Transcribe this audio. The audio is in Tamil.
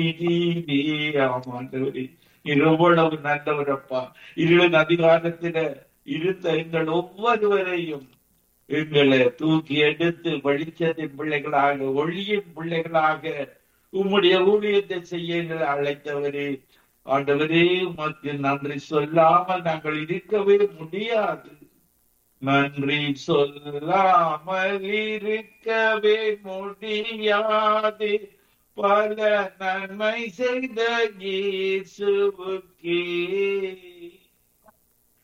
ஆமாண்டவரே எவ்வளவு நல்லவரப்பா இருளின் அதிகாரத்தில இருந்த எங்கள் ஒவ்வொருவரையும் எங்களை தூக்கி எடுத்து வெளிச்சத்தின் பிள்ளைகளாக ஒளியின் பிள்ளைகளாக உம்முடைய ஊழியத்தை செய்ய எங்களை அழைத்தவரே ஆண்டவரே உமக்கு நன்றி சொல்லாமல் நாங்கள் இருக்கவே முடியாது நன்றி சொல்லாமல் இருக்கவே முடியாது பல நன்மை செய்த இயேசுவுக்கே